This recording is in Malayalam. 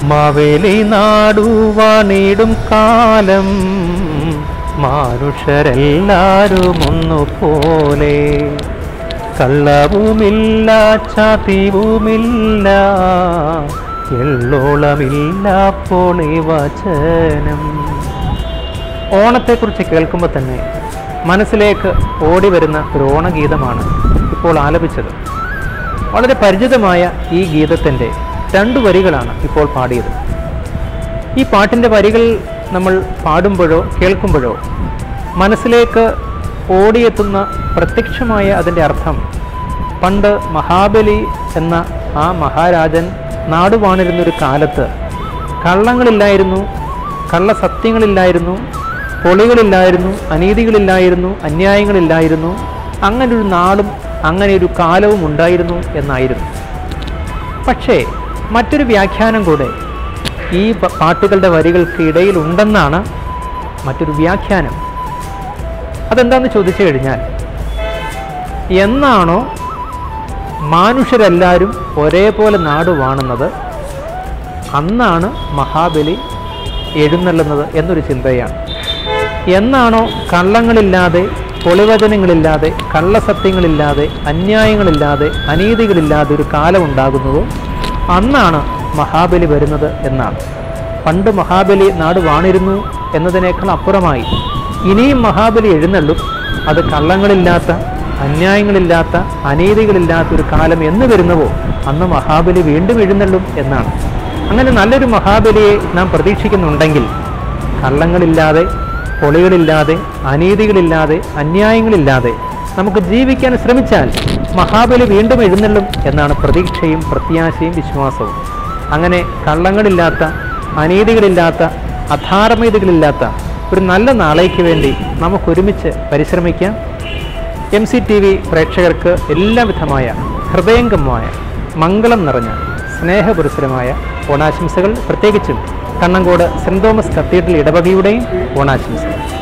മാവേലി നാടുവാണിടും കാലം മാനുഷരെല്ലാരും ഒന്നുപോലെ കള്ളവുമില്ല ചതിവുമില്ല എള്ളോളമില്ല പൊളി വചനം ഓണത്തെക്കുറിച്ച് കേൾക്കുമ്പോൾ തന്നെ മനസ്സിലേക്ക് ഓടി വരുന്ന ഒരു ഓണഗീതമാണ് ഇപ്പോൾ ആലപിച്ചത് വളരെ പരിചിതമായ ഈ ഗീതത്തിൻ്റെ രണ്ട് വരികളാണ് ഇപ്പോൾ പാടിയത് ഈ പാട്ടിൻ്റെ വരികൾ നമ്മൾ പാടുമ്പോഴോ കേൾക്കുമ്പോഴോ മനസ്സിലേക്ക് ഓടിയെത്തുന്ന പ്രത്യക്ഷമായ അതിൻ്റെ അർത്ഥം പണ്ട് മഹാബലി എന്ന ആ മഹാരാജൻ നാടുവാണിരുന്നൊരു കാലത്ത് കള്ളങ്ങളില്ലായിരുന്നു കള്ളസത്യങ്ങളില്ലായിരുന്നു പൊളികളില്ലായിരുന്നു അനീതികളില്ലായിരുന്നു അന്യായങ്ങളില്ലായിരുന്നു അങ്ങനെ ഒരു നാടും അങ്ങനെ ഒരു കാലവും ഉണ്ടായിരുന്നു എന്നായിരുന്നു പക്ഷേ മറ്റൊരു വ്യാഖ്യാനം കൂടെ ഈ പ- പാട്ടുകളുടെ വരികൾക്ക് ഇടയിൽ ഉണ്ടെന്നാണ് മറ്റൊരു വ്യാഖ്യാനം അതെന്താണെന്ന് ചോദിച്ചു കഴിഞ്ഞാൽ എന്നാണോ മാനുഷരെല്ലാവരും ഒരേപോലെ നാട് വാണുന്നത് അന്നാണ് മഹാബലി എഴുന്നള്ളുന്നത് എന്നൊരു ചിന്തയാണ് എന്നാണോ കള്ളങ്ങളില്ലാതെ പൊളിവചനങ്ങളില്ലാതെ കള്ളസത്യങ്ങളില്ലാതെ അന്യായങ്ങളില്ലാതെ അനീതികളില്ലാതെ ഒരു കാലം ഉണ്ടാകുന്നതോ അന്നാണ് മഹാബലി വരുന്നത് എന്നാണ് പണ്ട് മഹാബലി നാട് വാണിരുന്നു എന്നതിനേക്കാൾ അപ്പുറമായി ഇനിയും മഹാബലി എഴുന്നള്ളും അത് കള്ളങ്ങളില്ലാത്ത അന്യായങ്ങളില്ലാത്ത അനീതികളില്ലാത്ത ഒരു കാലം എന്ന് വരുന്നുവോ അന്ന് മഹാബലി വീണ്ടും എഴുന്നള്ളും എന്നാണ് അങ്ങനെ നല്ലൊരു മഹാബലിയെ നാം പ്രതീക്ഷിക്കുന്നുണ്ടെങ്കിൽ കള്ളങ്ങളില്ലാതെ പൊളികളില്ലാതെ അനീതികളില്ലാതെ അന്യായങ്ങളില്ലാതെ നമുക്ക് ജീവിക്കാൻ ശ്രമിച്ചാൽ മഹാബലി വീണ്ടും എഴുന്നള്ളും എന്നാണ് പ്രതീക്ഷയും പ്രത്യാശയും വിശ്വാസവും അങ്ങനെ കള്ളങ്ങളില്ലാത്ത അനീതികളില്ലാത്ത അധാർമികതകളില്ലാത്ത ഒരു നല്ല നാളേക്ക് വേണ്ടി നമുക്കൊരുമിച്ച് പരിശ്രമിക്കാം എം സി ടി വി പ്രേക്ഷകർക്ക് എല്ലാവിധമായ ഹൃദയംഗമമായ മംഗളം നിറഞ്ഞ സ്നേഹപുരസരമായ ഓണാശംസകൾ പ്രത്യേകിച്ചും കണ്ണങ്കോട് സെൻറ് തോമസ് കത്തീഡ്രൽ ഇടവകയുടെയും ഓണാശംസകൾ